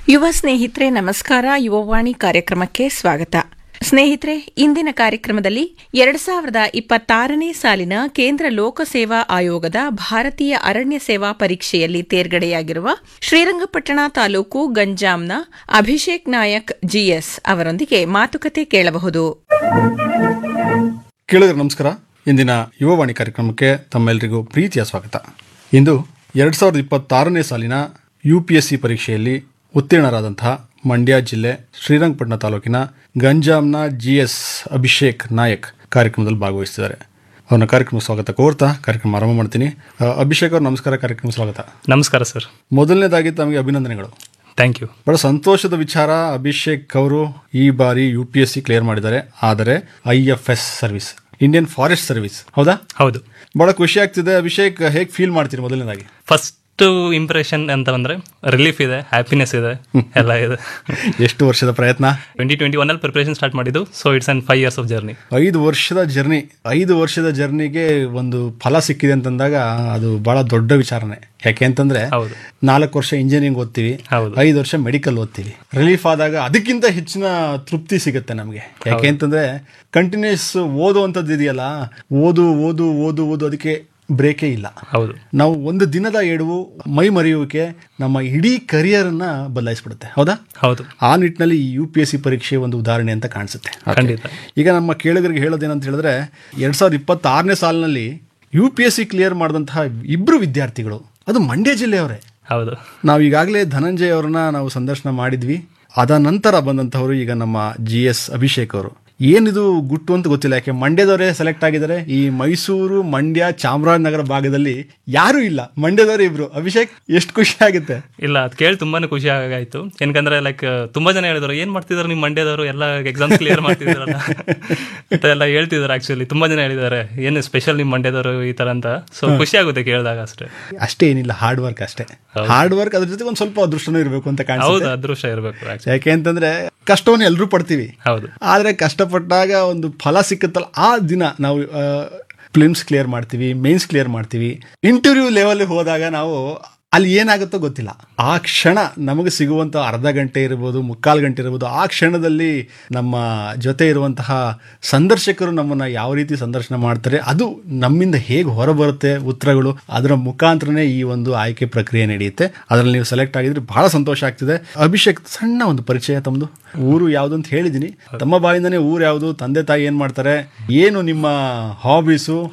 ಯುವ ಸ್ನೇಹಿತರೆ ನಮಸ್ಕಾರ ಯುವವಾಣಿ ಕಾರ್ಯಕ್ರಮಕ್ಕೆ ಸ್ವಾಗತ ಸ್ನೇಹಿತರೆ ಇಂದಿನ ಕಾರ್ಯಕ್ರಮದಲ್ಲಿ ಎರಡ್ ಸಾವಿರದ ಇಪ್ಪತ್ತಾರನೇ ಸಾಲಿನ ಕೇಂದ್ರ ಲೋಕಸೇವಾ ಆಯೋಗದ ಭಾರತೀಯ ಅರಣ್ಯ ಸೇವಾ ಪರೀಕ್ಷೆಯಲ್ಲಿ ತೇರ್ಗಡೆಯಾಗಿರುವ ಶ್ರೀರಂಗಪಟ್ಟಣ ತಾಲೂಕು ಗಂಜಾಂನ ಅಭಿಷೇಕ್ ನಾಯಕ್ ಜಿಎಸ್ ಅವರೊಂದಿಗೆ ಮಾತುಕತೆ ಕೇಳಬಹುದು ಕೇಳಿದ್ರೆ ನಮಸ್ಕಾರ ಇಂದಿನ ಯುವವಾಣಿ ಕಾರ್ಯಕ್ರಮಕ್ಕೆ ತಮ್ಮೆಲ್ಲರಿಗೂ ಪ್ರೀತಿಯ ಸ್ವಾಗತ ಇಂದು ಎರಡು ಸಾವಿರದ ಇಪ್ಪತ್ತಾರನೇ ಸಾಲಿನ ಯು ಪಿ ಎಸ್ ಸಿ ಪರೀಕ್ಷೆಯಲ್ಲಿ ಉತ್ತೀರ್ಣರಾದಂತಹ ಮಂಡ್ಯ ಜಿಲ್ಲೆ ಶ್ರೀರಂಗಪಟ್ಟಣ ತಾಲೂಕಿನ ಗಂಜಾಂನ ಜಿ ಎಸ್ ಅಭಿಷೇಕ್ ನಾಯಕ್ ಕಾರ್ಯಕ್ರಮದಲ್ಲಿ ಭಾಗವಹಿಸಿದ್ದಾರೆ ಅವನ ಕಾರ್ಯಕ್ರಮ ಸ್ವಾಗತ ಕೋರ್ತಾ ಕಾರ್ಯಕ್ರಮ ಆರಂಭ ಮಾಡ್ತೀನಿ ಆ, ಅಭಿಷೇಕ್ ಅವ್ರ ನಮಸ್ಕಾರ ಕಾರ್ಯಕ್ರಮ ಸ್ವಾಗತ ನಮಸ್ಕಾರ ಸರ್ ಮೊದಲನೇದಾಗಿ ತಮಗೆ ಅಭಿನಂದನೆಗಳು ಥ್ಯಾಂಕ್ ಯು ಬಹಳ ಸಂತೋಷದ ವಿಚಾರ ಅಭಿಷೇಕ್ ಅವರು ಈ ಬಾರಿ U P S C clear ಮಾಡಿದ್ದಾರೆ ಆದರೆ I F S service Indian forest service ಹೌದಾ ಹೌದು ಬಹಳ ಖುಷಿ ಆಗ್ತಿದೆ ಅಭಿಷೇಕ್ ಹೇಗೆ ಫೀಲ್ ಮಾಡ್ತೀರಿ ಮೊದಲನೇದಾಗಿ ಫಸ್ಟ್ ಇಂಪ್ರೆಷನ್ ಅಂತ ಬಂದ್ರೆ ರಿಲೀಫ್ ಇದೆ ಹ್ಯಾಪಿನೆಸ್ ಇದೆ ಎಲ್ಲ ಇದೆ ಎಷ್ಟು ವರ್ಷದ ಪ್ರಯತ್ನ ಟ್ವೆಂಟಿ ಟ್ವೆಂಟಿ ಒನ್ ಅಲ್ಲಿ ಪ್ರಿಪರೇಷನ್ ಸ್ಟಾರ್ಟ್ ಮಾಡಿದ್ದು so it's an five years of journey ಐದು ವರ್ಷದ ಜರ್ನಿ ಐದು ವರ್ಷದ ಜರ್ನಿಗೆ ಒಂದು ಫಲ ಸಿಕ್ಕಿದೆ ಅಂತಂದಾಗ ಅದು ಬಹಳ ದೊಡ್ಡ ವಿಚಾರನೆ ಯಾಕೆ ಅಂತಂದ್ರೆ ಹೌದು ನಾಲ್ಕು ವರ್ಷ ಇಂಜಿನಿಯರಿಂಗ್ ಓದ್ತೀವಿ ಹೌದು ಐದು ವರ್ಷ ಮೆಡಿಕಲ್ ಓದ್ತೀವಿ ರಿಲೀಫ್ ಆದಾಗ ಅದಕ್ಕಿಂತ ಹೆಚ್ಚಿನ ತೃಪ್ತಿ ಸಿಗುತ್ತೆ ನಮಗೆ ಯಾಕೆ ಅಂತಂದ್ರೆ ಕಂಟಿನ್ಯೂಸ್ ಓದುವಂಥದ್ದು ಇದೆಯಲ್ಲ ಓದು ಓದು ಓದು ಓದು ಅದಕ್ಕೆ ಬ್ರೇಕೇ ಇಲ್ಲ ಹೌದು ನಾವು ಒಂದು ದಿನದ ಎಡವು ಮೈ ಮರೆಯುವಿಕೆ ನಮ್ಮ ಇಡೀ ಕರಿಯರನ್ನ ಬದಲಾಯಿಸ್ಬಿಡುತ್ತೆ ಹೌದಾ ಹೌದು ಆ ನಿಟ್ಟಿನಲ್ಲಿ ಯು ಪಿ ಎಸ್ ಸಿ ಪರೀಕ್ಷೆ ಒಂದು ಉದಾಹರಣೆ ಅಂತ ಕಾಣಿಸುತ್ತೆ ಖಂಡಿತ ಈಗ ನಮ್ಮ ಕೇಳುಗರಿಗೆ ಹೇಳೋದೇನಂತ ಹೇಳಿದ್ರೆ ಎರಡ್ ಸಾವಿರದ ಇಪ್ಪತ್ತಾರನೇ ಸಾಲಿನಲ್ಲಿ U P S C clear ಮಾಡಿದಂತಹ ಇಬ್ರು ವಿದ್ಯಾರ್ಥಿಗಳು ಅದು ಮಂಡ್ಯ ಜಿಲ್ಲೆಯವರೇ ಹೌದು ನಾವು ಈಗಾಗಲೇ ಧನಂಜಯ್ ಅವರನ್ನ ನಾವು ಸಂದರ್ಶನ ಮಾಡಿದ್ವಿ ಅದ ನಂತರ ಬಂದಂತಹವರು ಈಗ ನಮ್ಮ ಜಿ ಎಸ್ ಅಭಿಷೇಕ್ ಅವರು ಏನಿದು ಗುಟ್ಟು ಅಂತ ಗೊತ್ತಿಲ್ಲ ಯಾಕೆ ಮಂಡ್ಯದವರೇ ಸೆಲೆಕ್ಟ್ ಆಗಿದ್ದಾರೆ ಈ ಮೈಸೂರು ಮಂಡ್ಯ ಚಾಮರಾಜನಗರ ಭಾಗದಲ್ಲಿ ಯಾರೂ ಇಲ್ಲ ಮಂಡ್ಯದವರೇ ಇಬ್ರು ಅಭಿಷೇಕ್ ಎಷ್ಟು ಖುಷಿ ಆಗುತ್ತೆ ಇಲ್ಲ ಅದು ಕೇಳಿ ತುಂಬಾನೇ ಖುಷಿ ಆಗಾಯ್ತು ಯಾಕಂದ್ರೆ ಲೈಕ್ ತುಂಬಾ ಜನ ಹೇಳಿದ್ರು ಏನ್ ಮಾಡ್ತಿದಾರೆ ನಿಮ್ಮ ಮಂಡ್ಯದವರು ಎಲ್ಲ ಎಕ್ಸಾಮ್ ಕ್ಲಿಯರ್ ಮಾಡ್ತಿದಾರಲ್ಲ ಅಂತ ಎಲ್ಲ ಹೇಳ್ತಿದಾರೆ ಆಕ್ಚುಲಿ ತುಂಬಾ ಜನ ಹೇಳಿದ್ದಾರೆ ಏನು ಸ್ಪೆಷಲ್ ನಿಮ್ಮ ಮಂಡ್ಯದವರು ಈ ತರ ಅಂತ ಸೊ ಖುಷಿ ಆಗುತ್ತೆ ಕೇಳಿದಾಗ ಅಷ್ಟೇ ಅಷ್ಟೇ ಏನಿಲ್ಲ ಹಾರ್ಡ್ ವರ್ಕ್ ಅಷ್ಟೇ ಹಾರ್ಡ್ ವರ್ಕ್ ಅದ್ರ ಜೊತೆಗೆ ಒಂದು ಸ್ವಲ್ಪ ಅದೃಷ್ಟನೂ ಇರಬೇಕು ಅಂತ ಕಾಣಿಸುತ್ತೆ ಹೌದು ಅದೃಷ್ಟ ಇರಬೇಕು ಆಕ್ಚುಲಿ ಯಾಕೆ ಅಂತಂದ್ರೆ ಕಷ್ಟವನ್ನು ಎಲ್ಲರೂ ಪಡ್ತೀವಿ ಹೌದು ಆದರೆ ಕಷ್ಟಪಟ್ಟಾಗ ಒಂದು ಫಲ ಸಿಕ್ಕತ್ತಲ್ಲ ಆ ದಿನ ನಾವು ಫಿಲ್ಮ್ಸ್ ಕ್ಲಿಯರ್ ಮಾಡ್ತೀವಿ ಮೇನ್ಸ್ ಕ್ಲಿಯರ್ ಮಾಡ್ತೀವಿ ಇಂಟರ್ವ್ಯೂ ಲೆವೆಲ್ ಹೋದಾಗ ನಾವು ಅಲ್ಲಿ ಏನಾಗುತ್ತೋ ಗೊತ್ತಿಲ್ಲ ಆ ಕ್ಷಣ ನಮಗೆ ಸಿಗುವಂಥ ಅರ್ಧ ಗಂಟೆ ಇರ್ಬೋದು ಮುಕ್ಕಾಲು ಗಂಟೆ ಇರ್ಬೋದು ಆ ಕ್ಷಣದಲ್ಲಿ ನಮ್ಮ ಜೊತೆ ಇರುವಂತಹ ಸಂದರ್ಶಕರು ನಮ್ಮನ್ನ ಯಾವ ರೀತಿ ಸಂದರ್ಶನ ಮಾಡ್ತಾರೆ ಅದು ನಮ್ಮಿಂದ ಹೇಗೆ ಹೊರಬರುತ್ತೆ ಉತ್ತರಗಳು ಅದರ ಮುಖಾಂತರನೇ ಈ ಒಂದು ಆಯ್ಕೆ ಪ್ರಕ್ರಿಯೆ ನಡೆಯುತ್ತೆ ಅದರಲ್ಲಿ ನೀವು ಸೆಲೆಕ್ಟ್ ಆಗಿದ್ರೆ ಬಹಳ ಸಂತೋಷ ಆಗ್ತಿದೆ ಅಭಿಷೇಕ್ ಸಣ್ಣ ಒಂದು ಪರಿಚಯ ತಮ್ಮದು ಊರು ಯಾವುದು ಅಂತ ಹೇಳಿದ್ದೀನಿ ತಮ್ಮ ಬಾಯಿಂದನೇ ಊರು ಯಾವುದು ತಂದೆ ತಾಯಿ ಏನ್ ಮಾಡ್ತಾರೆ ಏನು ನಿಮ್ಮ ಹಾಬೀಸು